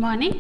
Morning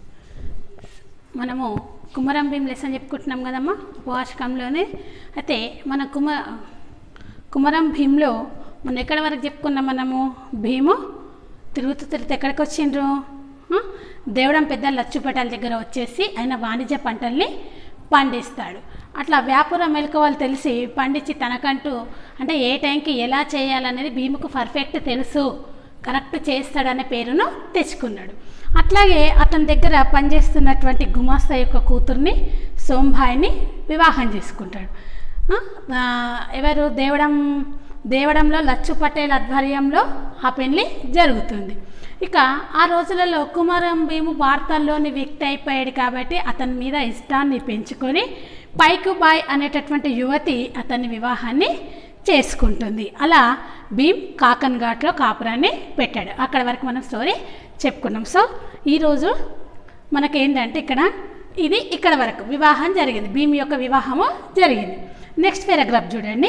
మనము Komaram Bheem lesson చెప్పుకుంటున్నాం కదమ్మా వార్షికంలోనే అయితే మన కుమ కుమరం భీంలో మనం ఎక్కడి వరకు చెప్పుకున్నాం మనము భీము తిరుగుతూ తిరుగుతూ ఎక్కడికి వచ్చిండ్రు ఆ? దేవడం పెద్ద లచ్చుపేటల దగ్గర వచ్చేసి ఆయన వాణిజ్య పంటల్ని పండిస్తాడు అట్లా వ్యాపార మెలకువలు తెలిసి పండించి తనకంటూ అంటే ఏ టైంకి ఎలా చేయాలనేది భీముకు పర్ఫెక్ట్ తెలుసు కరెక్ట్ చేస్తాడనే పేరును తెచ్చుకున్నాడు అట్లాగే అతని దగ్గర పనిచేస్తున్నటువంటి గుమాస్తా యొక్క కూతుర్ని సోంభాయిని వివాహం చేసుకుంటాడు ఆ, ఆ, ఎవరు దేవడం దేవడంలో లచ్చు పటేల్ ఆధ్వర్యంలో ఆ పెళ్లి జరుగుతుంది ఇక ఆ రోజులలో కుమారం భీము వార్తల్లోని వ్యక్తి అయిపోయాడు కాబట్టి అతని మీద ఇష్టాన్ని పెంచుకొని పైకు బాయ్ అనేటటువంటి యువతి అతని వివాహాన్ని చేసుకుంటుంది అలా భీమ్ కాకన్ ఘాట్లో కాపురాన్ని పెట్టాడు అక్కడ వరకు మనం స్టోరీ చెప్పుకున్నాం సో ఈరోజు మనకేంటంటే ఇక్కడ ఇది ఇక్కడ వరకు వివాహం జరిగింది భీమ్ యొక్క వివాహము జరిగింది నెక్స్ట్ పారాగ్రాఫ్ చూడండి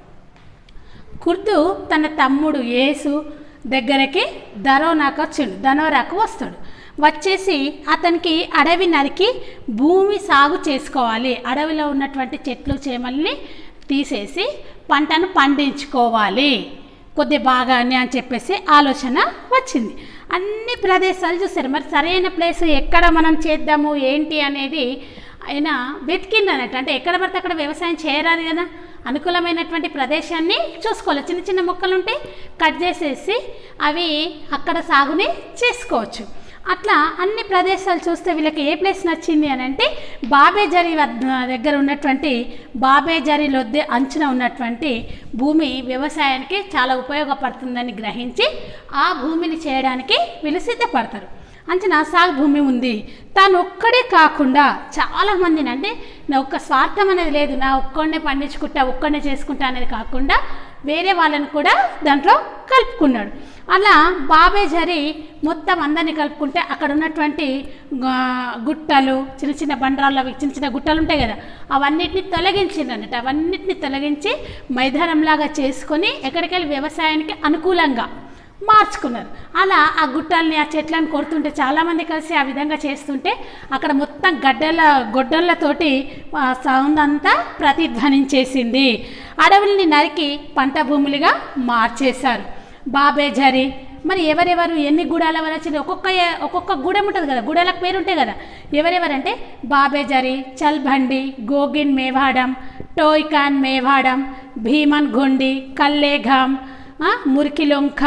కుర్దు తన తమ్ముడు యేసు దగ్గరికి దరోనాకు వచ్చిండు ధనోరాకు వస్తాడు వచ్చేసి అతనికి అడవి నరికి భూమి సాగు చేసుకోవాలి అడవిలో ఉన్నటువంటి చెట్లు చేమల్ని తీసేసి పంటను పండించుకోవాలి కొద్ది బాగానే అని చెప్పేసి ఆలోచన వచ్చింది అన్ని ప్రదేశాలు చూసారు మరి సరైన ప్లేస్ ఎక్కడ మనం చేద్దాము ఏంటి అనేది ఆయన వెతికింది అన్నట్టు అంటే ఎక్కడ పడితే అక్కడ వ్యవసాయం చేయరాదు కదా అనుకూలమైనటువంటి ప్రదేశాన్ని చూసుకోవాలి చిన్న చిన్న మొక్కలు ఉంటే కట్ చేసేసి అవి అక్కడ సాగుని చేసుకోవచ్చు అట్లా అన్ని ప్రదేశాలు చూస్తే వీళ్ళకి ఏ ప్లేస్ నచ్చింది అని అంటే బాబేజరి వద్ద దగ్గర ఉన్నటువంటి బాబేజరి లొద్దె అంచున ఉన్నటువంటి భూమి వ్యవసాయానికి చాలా ఉపయోగపడుతుందని గ్రహించి ఆ భూమిని చేయడానికి వీళ్ళు సిద్ధపడతారు అంచనా సాగు భూమి ఉంది తాను ఒక్కడే కాకుండా చాలామందిని అంటే నా ఒక్క స్వార్థం అనేది లేదు నా ఒక్కడనే పండించుకుంటా ఒక్కడనే చేసుకుంటా అనేది కాకుండా వేరే వాళ్ళని కూడా దాంట్లో కలుపుకున్నాడు అలా బాబే జరి మొత్తం అందరినీ కలుపుకుంటే అక్కడ ఉన్నటువంటి గా- గుట్టలు చిన్న చిన్న బండరాళ్ళు అవి చిన్న చిన్న గుట్టలు ఉంటాయి కదా అవన్నిటిని తొలగించిండు అన్నట్టు అవన్నిటిని తొలగించి మైదానంలాగా చేసుకొని ఎక్కడికెళ్ళి వ్యవసాయానికి అనుకూలంగా మార్చుకున్నారు అలా ఆ గుట్టల్ని ఆ చెట్లను కొడుతుంటే చాలామంది కలిసి ఆ విధంగా చేస్తుంటే అక్కడ మొత్తం గడ్డల గొడ్డళ్ళతోటి ఆ సౌండ్ అంతా ప్రతిధ్వనించేసింది అడవుల్ని నరికి పంట భూములుగా మార్చేశారు బాబే జరి మరి ఎవరెవరు ఎన్ని గూడాల వల్ల వచ్చింది ఒక్కొక్క ఒక్కొక్క గూడెం ఉంటుంది కదా గూడాలకు పేరు ఉంటాయి కదా ఎవరెవరంటే బాబేజరి చల్బండి గోగిన్ మేవాడం టోయ్కాన్ మేవాడం భీమన్ గొండి కల్లేఘాం ఆ, మురికిలొంక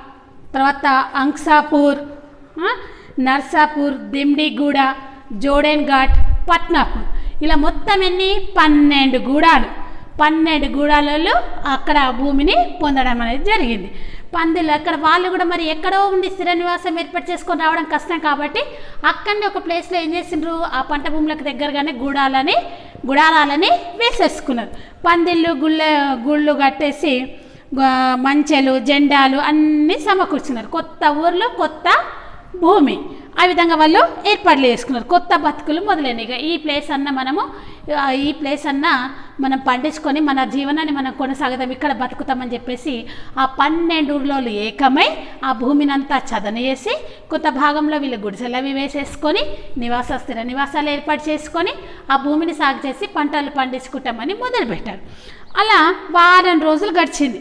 తర్వాత అంక్సాపూర్ ఆ, నర్సాపూర్ దిమ్డిగూడ జోడెన్ ఘాట్ పట్నాపూర్ ఇలా మొత్తం ఎన్ని పన్నెండు గూడాలు పన్నెండు గూడాలలో అక్కడ భూమిని పొందడం అనేది జరిగింది పందులు అక్కడ వాళ్ళు కూడా మరి ఎక్కడో ఉండి స్థిర నివాసం ఏర్పాటు చేసుకొని రావడం కష్టం కాబట్టి అక్కడనే ఒక ప్లేస్లో ఏం చేసిండ్రు ఆ పంట భూములకు దగ్గరగానే గూడాలని గుడారాలని వేసేసుకున్నారు పందిళ్ళు గుళ్ళ గుళ్ళు కట్టేసి గా- మంచెలు జెండాలు అన్నీ సమకూర్చున్నారు కొత్త ఊర్లో కొత్త భూమి ఆ విధంగా వాళ్ళు ఏర్పాట్లు చేసుకున్నారు కొత్త బతుకులు మొదలైనవి ఇక ఈ ప్లేస్ అన్న మనము ఆ, ఈ ప్లేస్ అన్న మనం పండించుకొని మన జీవనాన్ని మనం కొనసాగుతాం ఇక్కడ బతుకుతామని చెప్పేసి ఆ పన్నెండు ఊర్లో ఏకమై ఆ భూమిని అంతా చదన చేసి కొంత భాగంలో వీళ్ళు గుడిసెలు అవి వేసేసుకొని నివాస స్థిర నివాసాలు ఏర్పాటు చేసుకొని ఆ భూమిని సాగు చేసి పంటలు పండించుకుంటామని మొదలుపెట్టారు అలా వారం రోజులు గడిచింది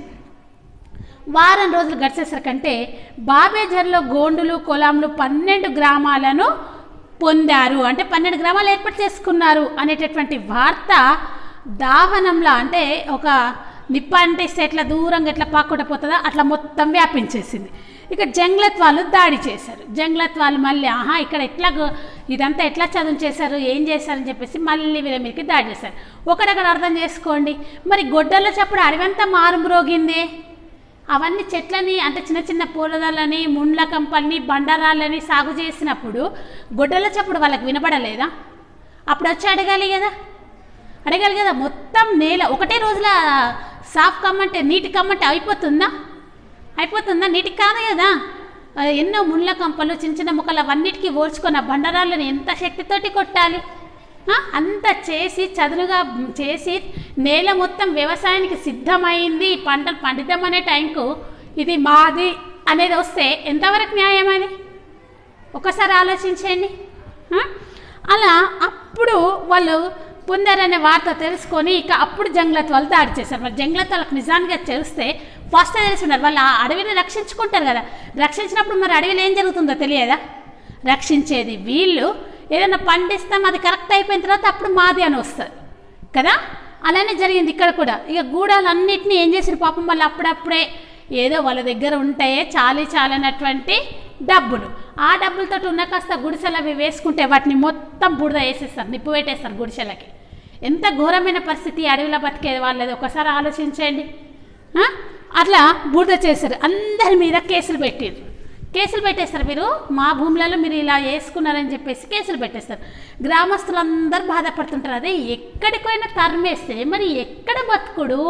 వారం రోజులు గడిచేసరికంటే బాబేజర్లో గోండులు కొలాంలు పన్నెండు గ్రామాలను పొందారు అంటే పన్నెండు గ్రామాలు ఏర్పాటు చేసుకున్నారు అనేటటువంటి వార్త దావనంలో అంటే ఒక నిప్ప అంటే ఎట్లా దూరంగా ఎట్లా పాకుండా పోతుందో అట్లా మొత్తం వ్యాపించేసింది ఇక జంగ్లత్ వాళ్ళు దాడి చేశారు జంగ్లత్ వాళ్ళు మళ్ళీ ఆహా ఇక్కడ ఎట్లా గో- ఇదంతా ఎట్లా చదువు చేశారు ఏం చేశారని చెప్పేసి మళ్ళీ వీళ్ళ మీదకి దాడి చేశారు ఒకడక్కడ అర్థం చేసుకోండి మరి గొడ్డల్లో చప్పుడు అడవంతా మారుమ్రోగిందే అవన్నీ చెట్లని అంటే చిన్న చిన్న పూలదలని ముండ్ల కంపల్ని బండరాలని సాగు చేసినప్పుడు గొడ్డల చప్పుడు వాళ్ళకి వినపడలేదా అప్పుడు వచ్చి అడగాలి కదా అడగాలి కదా మొత్తం నేల ఒకటే రోజుల సాఫ్ కమ్మంటే నీటి కమ్మంటే అయిపోతుందా అయిపోతుందా నీటికి కాదు కదా ఆ, ఎన్నో ముళ్ళ కంపలు చిన్న చిన్న ముక్కలు అవన్నిటికీ ఓల్చుకొని ఆ బండరాళ్ళని ఎంత శక్తితోటి కొట్టాలి ఆ, అంత చేసి చదునుగా చేసి నేల మొత్తం వ్యవసాయానికి సిద్ధమైంది పంటలు పండిద్దామనే టైంకు ఇది మాది అనేది వస్తే ఎంతవరకు న్యాయం అది ఒకసారి ఆలోచించండి ఆ? అలా అప్పుడు వాళ్ళు పొందారనే వార్త తెలుసుకొని ఇక అప్పుడు జంగ్లత్ వాళ్ళు దాడి చేశారు మరి జంగ్లత్ వాళ్ళకి నిజానికి తెలిస్తే ఫస్ట్ తెలుసున్నారు వాళ్ళు ఆ అడవిని రక్షించుకుంటారు కదా రక్షించినప్పుడు మరి అడవిలో ఏం జరుగుతుందో తెలియదా రక్షించేది వీళ్ళు ఏదైనా పండిస్తాం అది కరెక్ట్ అయిపోయిన తర్వాత అప్పుడు మాది అని వస్తుంది కదా అలానే జరిగింది ఇక్కడ కూడా ఇక గూడాలన్నిటిని ఏం చేసారు పాపం వాళ్ళు అప్పుడప్పుడే ఏదో వాళ్ళ దగ్గర ఉంటాయే చాలీ చాలనటువంటి డబ్బులు ఆ డబ్బులతో ఉన్న కాస్త గుడిసెలు అవి వేసుకుంటే వాటిని మొత్తం బురద వేసేస్తారు నిప్పు పెట్టేస్తారు గుడిసెలకి ఎంత ఘోరమైన పరిస్థితి అడవిలో బతికే వాళ్ళది ఒకసారి ఆలోచించండి ఆ? అట్లా బురద చేశారు అందరి మీద కేసులు పెట్టారు కేసులు పెట్టేస్తారు మీరు మా భూములలో మీరు ఇలా వేసుకున్నారని చెప్పేసి కేసులు పెట్టేస్తారు గ్రామస్తులందరూ బాధపడుతుంటారు అదే ఎక్కడికైనా తరిమేస్తే మరి ఎక్కడ బతుకుడు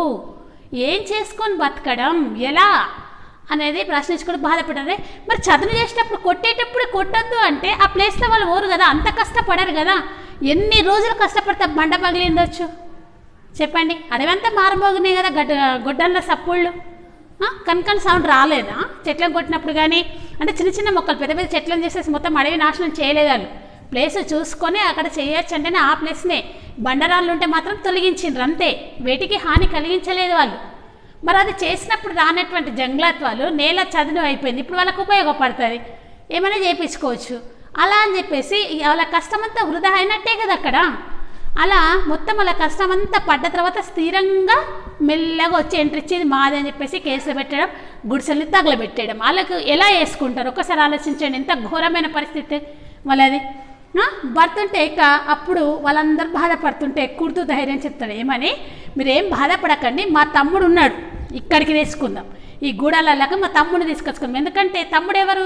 ఏం చేసుకొని బతకడం ఎలా అనేది ప్రశ్నించుకొని బాధపడారు మరి చదువు చేసేటప్పుడు కొట్టేటప్పుడు కొట్టద్దు అంటే ఆ ప్లేస్లో వాళ్ళు ఓరు కదా అంత కష్టపడరు కదా ఎన్ని రోజులు కష్టపడితే బండ పగిలిందొచ్చు చెప్పండి అడవంతా మారబోగినాయి కదా గడ్డ గొడ్డల్లో సప్పుళ్ళు ఆ, కనకన సౌండ్ రాలేదా చెట్లను కొట్టినప్పుడు కానీ అంటే చిన్న చిన్న మొక్కలు పెద్ద పెద్ద చెట్లను చేసేసి మొత్తం అడవి నాశనం చేయలేదు వాళ్ళు ప్లేస్ చూసుకొని అక్కడ చేయొచ్చు అంటేనే ఆ ప్లేస్నే బండరాళ్ళు ఉంటే మాత్రం తొలగించిండ్రు అంతే వేటికి హాని కలిగించలేదు వాళ్ళు మరి అది చేసినప్పుడు రానటువంటి జంగ్లాత్ వాళ్ళు నేల చదును అయిపోయింది ఇప్పుడు వాళ్ళకు ఉపయోగపడుతుంది ఏమైనా చేయించుకోవచ్చు అలా అని చెప్పేసి ఇక వాళ్ళ కష్టమంతా వృధా అయినట్టే కదా అక్కడ అలా మొత్తం వాళ్ళ కష్టం అంతా పడ్డ తర్వాత స్థిరంగా మెల్లగా వచ్చి ఎంట్రీ ఇచ్చేది మాది అని చెప్పేసి కేసులు పెట్టడం గుడిసెల్ని తగలబెట్టేయడం వాళ్ళకు ఎలా వేసుకుంటారు ఒకసారి ఆలోచించండి ఎంత ఘోరమైన పరిస్థితి వాళ్ళది ఆ? భర్తుంటే ఇక అప్పుడు వాళ్ళందరూ బాధపడుతుంటే కుర్తు ధైర్యం చెప్తాడు ఏమని మీరేం బాధపడకండి మా తమ్ముడు ఉన్నాడు ఇక్కడికి తీసుకుందాం ఈ గూడాలకి మా తమ్ముడిని తీసుకొచ్చుకుందాం ఎందుకంటే తమ్ముడు ఎవరు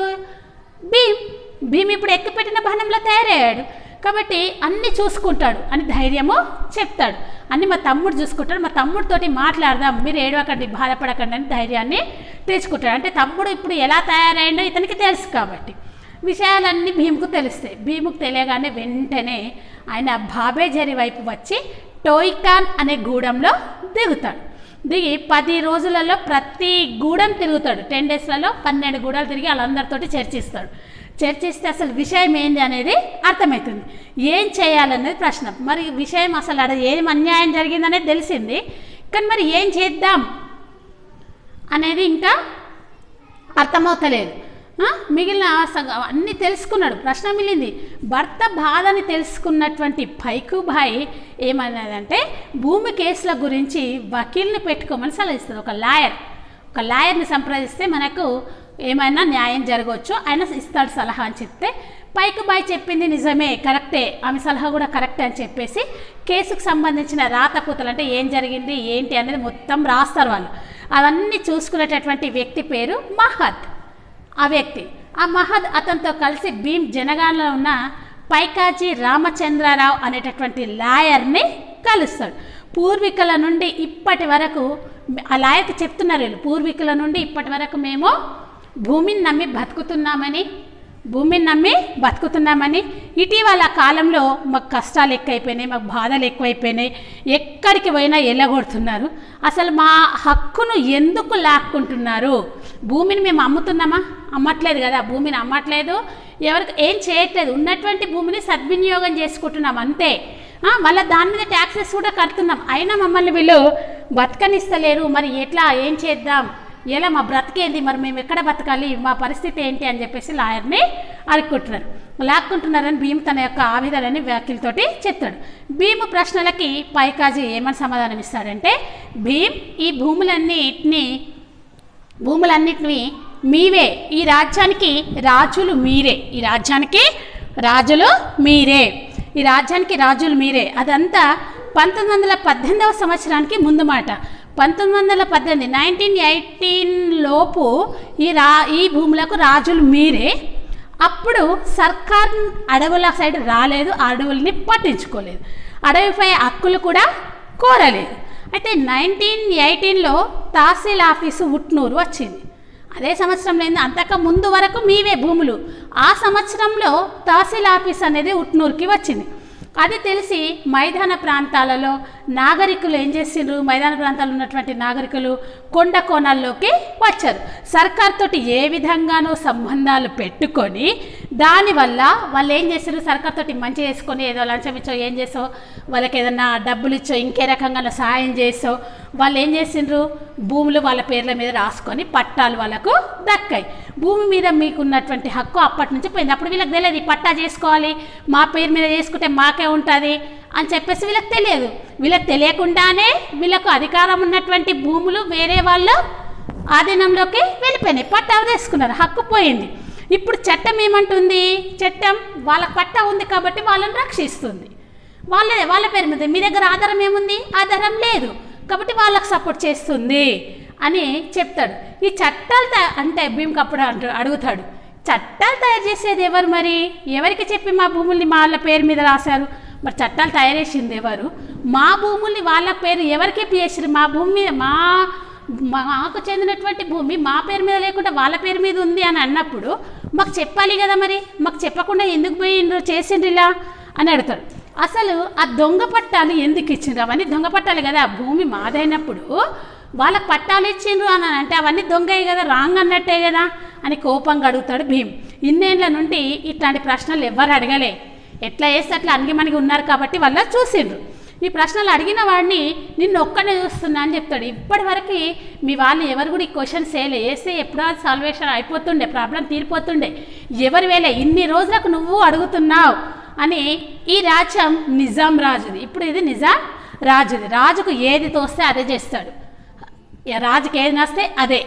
భీమ్ భీమ్ ఇప్పుడు ఎక్కిపెట్టిన బాణంలో తయారయ్యాడు కాబట్టి అన్ని చూసుకుంటాడు అని ధైర్యము చెప్తాడు అన్ని మా తమ్ముడు చూసుకుంటాడు మా తమ్ముడితోటి మాట్లాడదాం మీరు ఏడవకండి బాధపడకండి అని ధైర్యాన్ని తెచ్చుకుంటాడు అంటే తమ్ముడు ఇప్పుడు ఎలా తయారైండో ఇతనికి తెలుసు కాబట్టి విషయాలన్నీ భీముకు తెలుస్తాయి భీముకు తెలియగానే వెంటనే ఆయన బాబేజరి వైపు వచ్చి టోయికాన్ అనే గూడెంలో దిగుతాడు దిగి పది రోజులలో ప్రతి గూడెం తిరుగుతాడు టెన్ డేస్లలో పన్నెండు గూడాలు తిరిగి వాళ్ళందరితోటి చర్చిస్తాడు చర్చిస్తే అసలు విషయం ఏంది అనేది అర్థమవుతుంది ఏం చేయాలనేది ప్రశ్న మరి విషయం అసలు అక్కడ ఏం అన్యాయం జరిగిందనేది తెలిసింది కానీ మరి ఏం చేద్దాం అనేది ఇంకా అర్థమవుతలేదు ఆ? మిగిలిన సగ- అన్నీ తెలుసుకున్నాడు ప్రశ్న మిగిలింది భర్త బాధని తెలుసుకున్నటువంటి పైకుబాయి ఏమన్నదంటే భూమి కేసుల గురించి వకీల్ని పెట్టుకోమని సలహా ఇస్తుంది ఒక లాయర్ ఒక లాయర్ని సంప్రదిస్తే మనకు ఏమైనా న్యాయం జరగవచ్చు ఆయన ఇస్తాడు సలహా అని చెప్తే పైకుబాయి చెప్పింది నిజమే కరెక్టే ఆమె సలహా కూడా కరెక్టే అని చెప్పేసి కేసుకు సంబంధించిన రాతపూతలు అంటే ఏం జరిగింది ఏంటి అనేది మొత్తం రాస్తారు వాళ్ళు అవన్నీ చూసుకునేటటువంటి వ్యక్తి పేరు మహద్ ఆ వ్యక్తి ఆ మహద్ అతనితో కలిసి భీమ్ జనగాంలో ఉన్న పైకాజీ రామచంద్రరావు అనేటటువంటి లాయర్ని కలుస్తాడు పూర్వీకుల నుండి ఇప్పటి వరకు ఆ లాయర్కి చెప్తున్నారు వీళ్ళు పూర్వీకుల నుండి ఇప్పటి వరకు మేము భూమిని నమ్మి బతుకుతున్నామని భూమిని నమ్మి బతుకుతున్నామని ఇటీవల కాలంలో మాకు కష్టాలు ఎక్కువైపోయినాయి మాకు బాధలు ఎక్కువైపోయినాయి ఎక్కడికి పోయినా ఎల్లగొడుతున్నారు అసలు మా హక్కును ఎందుకు లాక్కుంటున్నారు భూమిని మేము అమ్ముతున్నామా అమ్మట్లేదు కదా భూమిని అమ్మట్లేదు ఎవరికి ఏం చేయట్లేదు ఉన్నటువంటి భూమిని సద్వినియోగం చేసుకుంటున్నాం అంతే ఆ, మళ్ళీ దాని మీద ట్యాక్సెస్ కూడా కడుతున్నాం అయినా మమ్మల్ని వీళ్ళు బతకనిస్తలేరు మరి ఎట్లా ఏం చేద్దాం ఎలా మా బ్రతికేంది మరి మేము ఎక్కడ బతకాలి మా పరిస్థితి ఏంటి అని చెప్పేసి లాయర్ని అడుక్కుంటున్నారు లాక్కుంటున్నారని భీమ్ తన యొక్క ఆవేదనని వ్యాఖ్యలతోటి చెప్తాడు భీము ప్రశ్నలకి పైకాజీ ఏమని సమాధానం ఇస్తాడంటే భీమ్ ఈ భూములన్నిటిని భూములన్నిటిని మీవే ఈ రాజ్యానికి రాజులు మీరే ఈ రాజ్యానికి రాజులు మీరే ఈ రాజ్యానికి రాజులు మీరే అదంతా పంతొమ్మిది వందల పద్దెనిమిదవ సంవత్సరానికి ముందు మాట పంతొమ్మిది వందల పద్దెనిమిది నైన్టీన్ ఎయిటీన్ లోపు ఈ రా ఈ భూములకు రాజులు మీరే అప్పుడు సర్కార్ అడవుల సైడ్ రాలేదు ఆ అడవుల్ని పట్టించుకోలేదు అడవిపై హక్కులు కూడా కోరలేదు అయితే నైన్టీన్ ఎయిటీన్లో తహసీల్ ఆఫీసు ఉట్నూరు వచ్చింది అదే సంవత్సరంలో ఏంది అంతక ముందు వరకు మీవే భూములు ఆ సంవత్సరంలో తహసీల్ ఆఫీస్ అనేది ఉట్నూరుకి వచ్చింది అది తెలిసి మైదాన ప్రాంతాలలో నాగరికులు ఏం చేసిండ్రు మైదాన ప్రాంతాల్లో ఉన్నటువంటి నాగరికులు కొండ కోణాల్లోకి వచ్చారు సర్కార్ తోటి ఏ విధంగానో సంబంధాలు పెట్టుకొని దానివల్ల వాళ్ళు ఏం చేశారు సర్కార్ తోటి మంచి చేసుకొని ఏదో లంచం ఇచ్చో ఏం చేసో వాళ్ళకి ఏదన్నా డబ్బులు ఇచ్చో ఇంకే రకంగా సహాయం చేసో వాళ్ళు ఏం చేసిండ్రు భూములు వాళ్ళ పేర్ల మీద రాసుకొని పట్టాలు వాళ్ళకు దక్కాయి భూమి మీద మీకు ఉన్నటువంటి హక్కు అప్పటి నుంచి పోయింది అప్పుడు వీళ్ళకి తెలియదు ఈ పట్టా చేసుకోవాలి మా పేరు మీద చేసుకుంటే మాకే ఉంటుంది అని చెప్పేసి వీళ్ళకి తెలియదు వీళ్ళకి తెలియకుండానే వీళ్ళకు అధికారం ఉన్నటువంటి భూములు వేరే వాళ్ళు ఆధీనంలోకి వెళ్ళిపోయినాయి పట్టా తీసుకున్నారు హక్కు పోయింది ఇప్పుడు చట్టం ఏమంటుంది చట్టం వాళ్ళ పట్టా ఉంది కాబట్టి వాళ్ళని రక్షిస్తుంది వాళ్ళే వాళ్ళ పేరు మీద మీ దగ్గర ఆధారం ఏముంది ఆధారం లేదు కాబట్టి వాళ్ళకి సపోర్ట్ చేస్తుంది అని చెప్తాడు ఈ చట్టాలు త- అంటే భీమ్కి అప్పుడు అంటు అడుగుతాడు చట్టాలు తయారు చేసేది ఎవరు మరి ఎవరికి చెప్పి మా భూముల్ని మా వాళ్ళ పేరు మీద రాశారు మరి చట్టాలు తయారు చేసింది ఎవరు మా భూముల్ని వాళ్ళ పేరు ఎవరికి చేసారు మా భూమి మీద మా మాకు చెందినటువంటి భూమి మా పేరు మీద లేకుండా వాళ్ళ పేరు మీద ఉంది అని అన్నప్పుడు మాకు చెప్పాలి కదా మరి మాకు చెప్పకుండా ఎందుకు పోయిండ్రు చేసిండ్రు ఇలా అని అడుగుతాడు అసలు ఆ దొంగ పట్టాలు ఎందుకు ఇచ్చిండ్రు అవన్నీ దొంగ పట్టాలు కదా ఆ భూమి మాదైనప్పుడు వాళ్ళకి పట్టాలు ఇచ్చిండ్రు అని అంటే అవన్నీ దొంగే కదా రాంగ్ అన్నట్టే కదా అని కోపంగా అడుగుతాడు భీమ్ ఇన్నేళ్ళ నుండి ఇట్లాంటి ప్రశ్నలు ఎవ్వరు అడగలే ఎట్లా వేస్తే అట్లా అణిగి మనకి ఉన్నారు కాబట్టి వాళ్ళ చూసిండ్రు ఈ ప్రశ్నలు అడిగిన వాడిని నిన్ను ఒక్కనే చూస్తున్నా అని చెప్తాడు ఇప్పటి వరకు మీ వాళ్ళు ఎవరు కూడా ఈ క్వశ్చన్స్ వేయలే వేస్తే ఎప్పుడో సాల్వేషన్ అయిపోతుండే ప్రాబ్లం తీరిపోతుండే ఎవరు వేలే ఇన్ని రోజులకు నువ్వు అడుగుతున్నావు అని ఈ రాజ్యం నిజాం రాజుది ఇప్పుడు ఇది నిజాం రాజుది రాజుకు ఏది తోస్తే అదే చేస్తాడు ఇక రాజుకి ఏది నస్తే అదే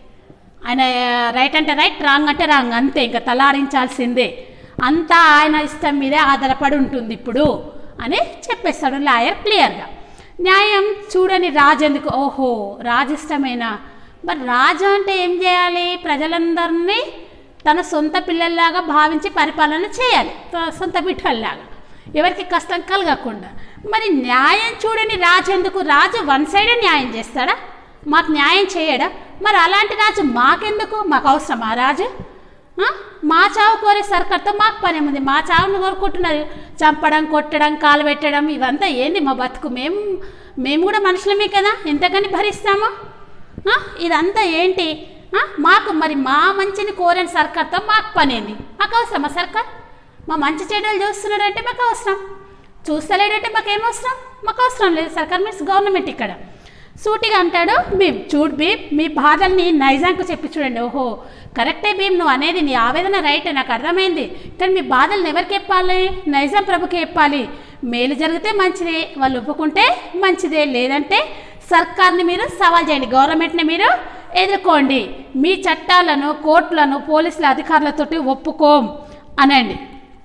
ఆయన రైట్ అంటే రైట్ రాంగ్ అంటే రాంగ్ అంతే ఇంకా తలాడించాల్సిందే అంతా ఆయన ఇష్టం మీదే ఆధారపడి ఉంటుంది ఇప్పుడు అని చెప్పేస్తాడు లాయర్ క్లియర్గా న్యాయం చూడని రాజు ఎందుకు ఓహో రాజు ఇష్టమేనా మరి రాజు అంటే ఏం చేయాలి ప్రజలందరినీ తన సొంత పిల్లల్లాగా భావించి పరిపాలన చేయాలి తన సొంత బిడ్డల్లాగా ఎవరికి కష్టం కలగకుండా మరి న్యాయం చూడని రాజు ఎందుకు రాజు వన్ సైడే న్యాయం చేస్తాడా మాకు న్యాయం చేయడా మరి అలాంటి రాజు మాకెందుకు మాకు అవసరమా రాజు ఆ? మా చావు కోరే సర్కార్తో మాకు పని ఉంది మా చావును కోరుకుంటున్నారు చంపడం కొట్టడం కాలు పెట్టడం ఇవంతా ఏంది మా బతుకు మేము మేము కూడా మనుషులమే కదా ఎంతకని భరిస్తాము ఆ? ఇదంతా ఏంటి ఆ? మాకు మరి మా మంచిని కోరని సర్కార్తో మాకు పని ఏంది మాకు అవసరమా సర్కార్ మా మంచి చెడ్డలు చూస్తున్నాడంటే మాకు అవసరం చూస్తలేడంటే మాకు ఏం అవసరం మాకు అవసరం లేదు సర్కార్ మీన్స్ గవర్నమెంట్ ఇక్కడ సూటిగా అంటాడు భీమ్ చూడు భీమ్ మీ బాధల్ని నైజాంకు చెప్పి చూడండి ఓహో కరెక్టే భీమ్ నువ్వు అనేది నీ ఆవేదన రైట్ నాకు అర్థమైంది కానీ మీ బాధలను ఎవరికి చెప్పాలి నైజాం ప్రభుకి చెప్పాలి మేలు జరిగితే మంచిదే వాళ్ళు ఒప్పుకుంటే మంచిదే లేదంటే సర్కార్ని మీరు సవాల్ చేయండి గవర్నమెంట్ని మీరు ఎదుర్కోండి మీ చట్టాలను కోర్టులను పోలీసుల అధికారులతోటి ఒప్పుకోం అనండి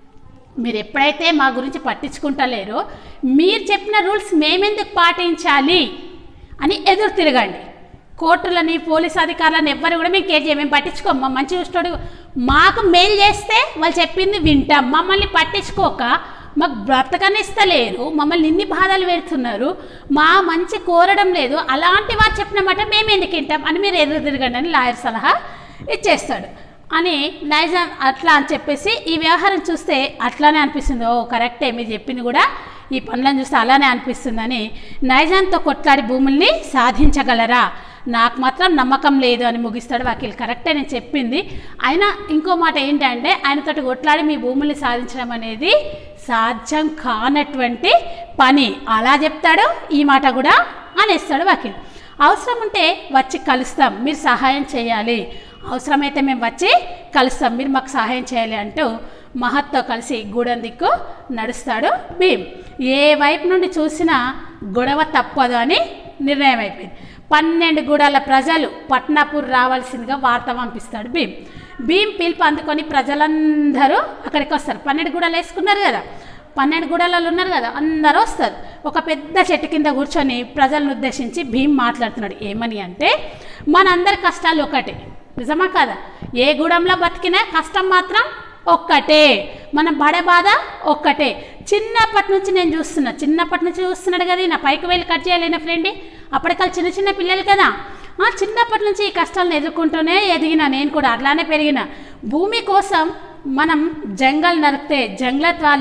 మీరు ఎప్పుడైతే మా గురించి పట్టించుకుంటలేరో మీరు చెప్పిన రూల్స్ మేమెందుకు పాటించాలి అని ఎదురు తిరగండి కోర్టులని పోలీస్ అధికారులను ఎవ్వరు కూడా మేము కేర్ చేయం మేము పట్టించుకోం మా మంచి చూస్తాడు మాకు మెయిల్ చేస్తే వాళ్ళు చెప్పింది వింటాం మమ్మల్ని పట్టించుకోక మాకు బ్రతకనిస్తలేరు మమ్మల్ని ఇన్ని బాధలు పెడుతున్నారు మా మంచి కోరడం లేదు అలాంటి వారు చెప్పిన మాట మేము ఎందుకు వింటాం అని మీరు ఎదురు తిరగండి అని లాయర్ సలహా ఇచ్చేస్తాడు అని నైజాం అట్లా అని చెప్పేసి ఈ వ్యవహారం చూస్తే అట్లానే అనిపిస్తుంది ఓ కరెక్టే మీరు చెప్పింది కూడా ఈ పనులను చూస్తే అలానే అనిపిస్తుందని నైజాంతో కొట్లాడి భూముల్ని సాధించగలరా నాకు మాత్రం నమ్మకం లేదు అని ముగిస్తాడు వకీల్ కరెక్టే నేను చెప్పింది అయినా ఇంకో మాట ఏంటంటే ఆయనతోటి కొట్లాడి మీ భూముల్ని సాధించడం అనేది సాధ్యం కానటువంటి పని అలా చెప్తాడు ఈ మాట కూడా అనేస్తాడు వకీల్ అవసరం ఉంటే వచ్చి కలుస్తాం మీరు సహాయం చేయాలి అవసరమైతే మేము వచ్చి కలుస్తాం మీరు మాకు సహాయం చేయాలి అంటూ మహత్తో కలిసి గూడెం దిక్కు నడుస్తాడు భీమ్ ఏ వైపు నుండి చూసినా గొడవ తప్పదు అని నిర్ణయం అయిపోయింది పన్నెండు గూడాల ప్రజలు పట్నాపూర్ రావాల్సిందిగా వార్త పంపిస్తాడు భీమ్ భీమ్ పిలుపు అందుకొని ప్రజలందరూ అక్కడికి వస్తారు పన్నెండు గూడాలు వేసుకున్నారు కదా పన్నెండు గూడాలలో ఉన్నారు కదా అందరూ వస్తారు ఒక పెద్ద చెట్టు కింద కూర్చొని ప్రజలను ఉద్దేశించి భీమ్ మాట్లాడుతున్నాడు ఏమని అంటే మనందరి కష్టాలు ఒకటే నిజమా కదా ఏ గూడెంలో బతికినా కష్టం మాత్రం ఒక్కటే మనం పడే బాధ ఒక్కటే చిన్నప్పటి నుంచి నేను చూస్తున్నా చిన్నప్పటి నుంచి చూస్తున్నాడు కదా నా పైకి వెళ్ళి కట్ చేయలేన ఫ్రెండ్ అప్పటికల్ చిన్న చిన్న పిల్లలు కదా ఆ, చిన్నప్పటి నుంచి ఈ కష్టాలను ఎదుర్కొంటూనే ఎదిగిన నేను కూడా అట్లానే పెరిగిన భూమి కోసం మనం జంగల్ నరికితే జంగ్లత్ వాళ్ళు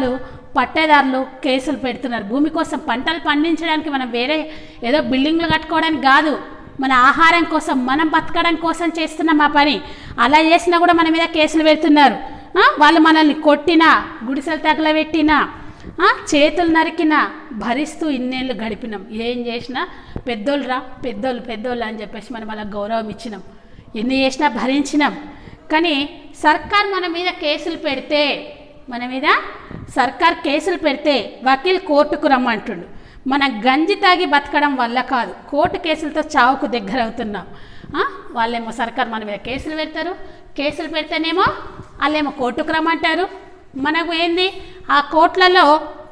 పట్టేదారులు కేసులు పెడుతున్నారు భూమి కోసం పంటలు పండించడానికి మనం వేరే ఏదో బిల్డింగ్లు కట్టుకోవడానికి కాదు మన ఆహారం కోసం మనం బతకడం కోసం చేస్తున్నాం ఆ పని అలా చేసినా కూడా మన మీద కేసులు పెడుతున్నారు ఆ, వాళ్ళు మనల్ని కొట్టినా గుడిసెలు తగలబెట్టినా ఆ, చేతులు నరికినా భరిస్తూ ఇన్నేళ్ళు గడిపినాం ఏం చేసినా పెద్దోళ్ళు రా పెద్దోళ్ళు పెద్దోళ్ళు అని చెప్పేసి మనం వాళ్ళకి గౌరవం ఇచ్చినాం ఎన్ని చేసినా భరించినాం కానీ సర్కార్ మన మీద కేసులు పెడితే మన మీద సర్కార్ కేసులు పెడితే వకీల్ కోర్టుకు రమ్మంటుండు మన గంజి తాగి బతకడం వల్ల కాదు కోర్టు కేసులతో చావుకు దగ్గర అవుతున్నాం ఆ? వాళ్ళేమో సర్కార్ మన మీద కేసులు పెడతారు కేసులు పెడితేనేమో వాళ్ళేమో కోర్టుకు రమ్మంటారు మనకు ఏంది ఆ కోర్టులలో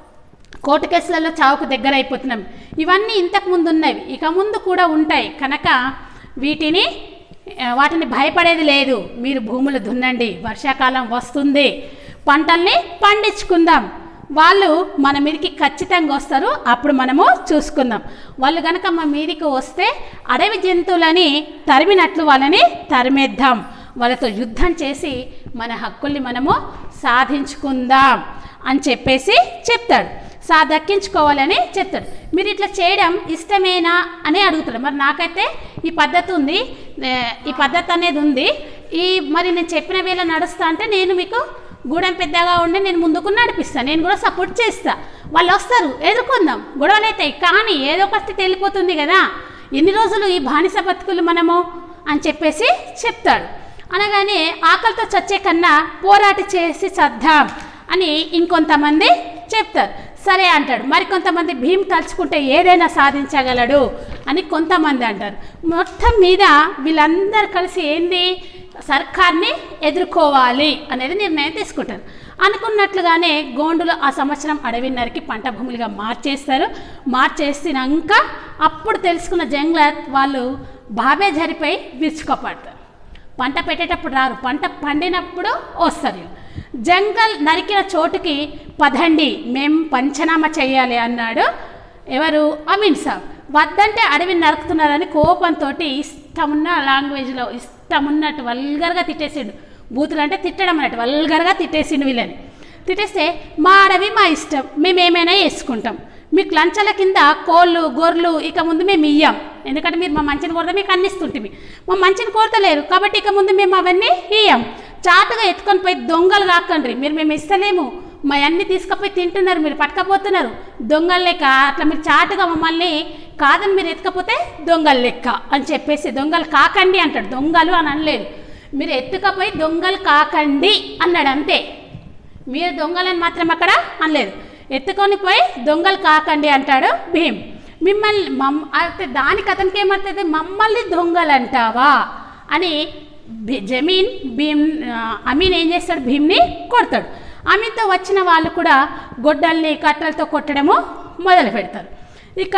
కోర్టు కేసులలో చావుకు దగ్గర అయిపోతున్నాం ఇవన్నీ ఇంతకు ముందు ఉన్నవి ఇక ముందు కూడా ఉంటాయి కనుక వీటిని ఆ, వాటిని భయపడేది లేదు మీరు భూములు దున్నండి వర్షాకాలం వస్తుంది పంటల్ని పండించుకుందాం వాళ్ళు మన మీదకి ఖచ్చితంగా వస్తారు అప్పుడు మనము చూసుకుందాం వాళ్ళు కనుక మా మీదకి వస్తే అడవి జంతువులని తరిమినట్లు వాళ్ళని తరిమేద్దాం వాళ్ళతో యుద్ధం చేసి మన హక్కుల్ని మనము సాధించుకుందాం అని చెప్పేసి చెప్తాడు సా దక్కించుకోవాలని చెప్తాడు మీరు ఇట్లా చేయడం ఇష్టమేనా అని అడుగుతాడు మరి నాకైతే ఈ పద్ధతి ఉంది ఏ, ఈ పద్ధతి అనేది ఉంది ఈ మరి నేను చెప్పిన వేళ నడుస్తా అంటే నేను మీకు గూడెం పెద్దగా ఉండి నేను ముందుకు నడిపిస్తాను నేను కూడా సపోర్ట్ చేస్తా వాళ్ళు వస్తారు ఎదుర్కొందాం గొడవలు అవుతాయి కానీ ఏదో ఒకటి తెలిపోతుంది కదా ఎన్ని రోజులు ఈ బానిస బతుకులు మనము అని చెప్పేసి చెప్తాడు అనగానే ఆకలితో చచ్చే కన్నా పోరాట చేసి చద్దాం అని ఇంకొంతమంది చెప్తారు సరే అంటాడు మరి కొంతమంది భీమ్ తలుచుకుంటే ఏదైనా సాధించగలడు అని కొంతమంది అంటారు మొత్తం మీద వీళ్ళందరూ కలిసి ఏంది సర్కార్ని ఎదుర్కోవాలి అనేది నిర్ణయం తీసుకుంటారు అనుకున్నట్లుగానే గోండులు ఆ సంవత్సరం అడవి నరికి పంట భూములుగా మార్చేస్తారు మార్చేసినాక అప్పుడు తెలుసుకున్న జంగ్లత్ వాళ్ళు బాబే జరిపై విరుచుకోపడతారు పంట పెట్టేటప్పుడు రారు పంట పండినప్పుడు వస్తారు వీళ్ళు. జంగల్ నరికిన చోటుకి పదండి మేం పంచనామా చేయాలి అన్నాడు ఎవరు అమీన్ సాబ్ వద్దంటే అడవిని నరుకుతున్నారని కోపంతో ఇష్టమున్న లాంగ్వేజ్లో ఇష్టమున్నట్టు వల్గర్గా తిట్టేసిండు బూతులు అంటే తిట్టడం అన్నట్టు వల్గర్గా తిట్టేసిండు వీళ్ళని తిట్టేస్తే మా అడవి మా ఇష్టం మేము ఏమైనా వేసుకుంటాం మీకు లంచాల కింద కోళ్ళు గొర్రెలు ఇక ముందు మేము ఇయ్యాం ఎందుకంటే మీరు మా మంచిని కొడితే మీకు అన్నిస్తుంటివి మా మంచిని కోరతలేరు కాబట్టి ఇక ముందు మేము అవన్నీ ఇయ్యాం చాటుగా ఎత్తుకొని పోయి దొంగలు కాకండి మీరు మేము ఇస్తలేము మా అన్ని తీసుకుపోయి తింటున్నారు మీరు పట్టుకపోతున్నారు దొంగలు లెక్క అట్లా మీరు చాటుగా మమ్మల్ని కాదని మీరు ఎత్తుకపోతే దొంగలు లెక్క అని చెప్పేసి దొంగలు కాకండి అంటాడు దొంగలు అని అనలేదు మీరు ఎత్తుకపోయి దొంగలు కాకండి అన్నాడు అంతే మీరు దొంగలని మాత్రం అక్కడ అనలేదు ఎత్తుకొని పోయి దొంగలు కాకండి అంటాడు భీమ్ మిమ్మల్ని మమ్ అయితే దానికి అతనికి ఏమవుతుంది మమ్మల్ని దొంగలు అంటావా అని భీ- జమీన్ భీమ్ ఆ, అమీన్ ఏం చేస్తాడు భీమ్ని కొడతాడు అమీన్తో వచ్చిన వాళ్ళు కూడా గొడ్డల్ని కట్టెలతో కొట్టడము మొదలు పెడతారు ఇక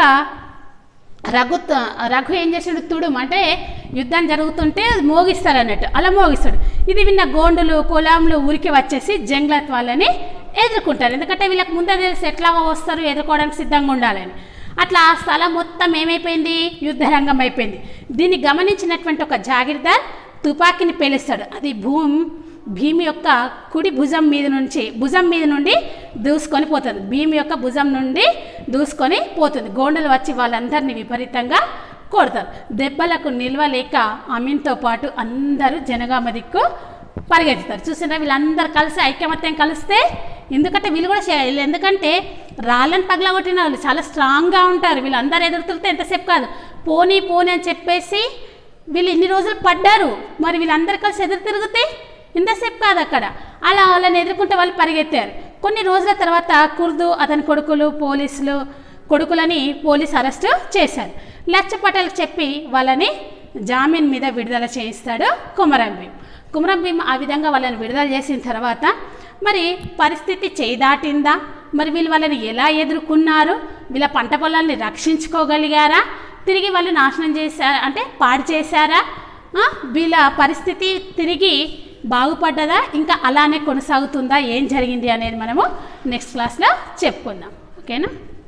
రఘు రఘు ఏం చేసాడు తుడుం అంటే యుద్ధం జరుగుతుంటే మోగిస్తాడు అన్నట్టు అలా మోగిస్తాడు ఇది విన్న గోండులు కులాంలు ఊరికి వచ్చేసి జంగ్లత్ వాళ్ళని ఎదుర్కొంటారు ఎందుకంటే వీళ్ళకి ముందే తెలిసి ఎట్లాగో వస్తారు ఎదుర్కోవడానికి సిద్ధంగా ఉండాలని అట్లా ఆ స్థలం మొత్తం ఏమైపోయింది యుద్ధరంగం అయిపోయింది దీన్ని గమనించినటువంటి ఒక జాగిర్దార్ తుపాకీని పేలుస్తాడు అది భూమి భీమి యొక్క కుడి భుజం మీద నుంచి భుజం మీద నుండి దూసుకొని పోతుంది భీమి యొక్క భుజం నుండి దూసుకొని పోతుంది గోండలు వచ్చి వాళ్ళందరినీ విపరీతంగా కొడతారు దెబ్బలకు నిల్వలేక అమీన్తో పాటు అందరూ జనగామ దిక్కు పరిగెత్తుతారు చూసినా వీళ్ళందరూ కలిసి ఐకమత్యం కలిస్తే ఎందుకంటే వీళ్ళు కూడా చే- వీళ్ళు ఎందుకంటే రాళ్ళని పగలగొట్టిన వాళ్ళు చాలా స్ట్రాంగ్గా ఉంటారు వీళ్ళందరూ ఎదురుతుంటే ఎంతసేపు కాదు పోనీ పోనీ అని చెప్పేసి వీళ్ళు ఇన్ని రోజులు పడ్డారు మరి వీళ్ళందరూ కలిసి ఎదురు తిరిగితే ఇంతసేపు కాదు అక్కడ అలా వాళ్ళని ఎదుర్కొంటే వాళ్ళు పరిగెత్తారు కొన్ని రోజుల తర్వాత కుర్దు అతని కొడుకులు పోలీసులు కొడుకులని పోలీస్ అరెస్ట్ చేశారు లచ్చ పటేల్కి చెప్పి వాళ్ళని జామీన్ మీద విడుదల చేయిస్తాడు కుమరం భీం కుమరం భీం ఆ విధంగా వాళ్ళని విడుదల చేసిన తర్వాత మరి పరిస్థితి చేయి దాటిందా మరి వీళ్ళు వాళ్ళని ఎలా ఎదుర్కొన్నారు వీళ్ళ పంట పొలాల్ని రక్షించుకోగలిగారా తిరిగి వాళ్ళు నాశనం చేశారా అంటే పాడు చేశారా ఆ? వీళ్ళ పరిస్థితి తిరిగి బాగుపడ్డదా ఇంకా అలానే కొనసాగుతుందా ఏం జరిగింది అనేది మనము నెక్స్ట్ క్లాస్లో చెప్పుకుందాం ఓకేనా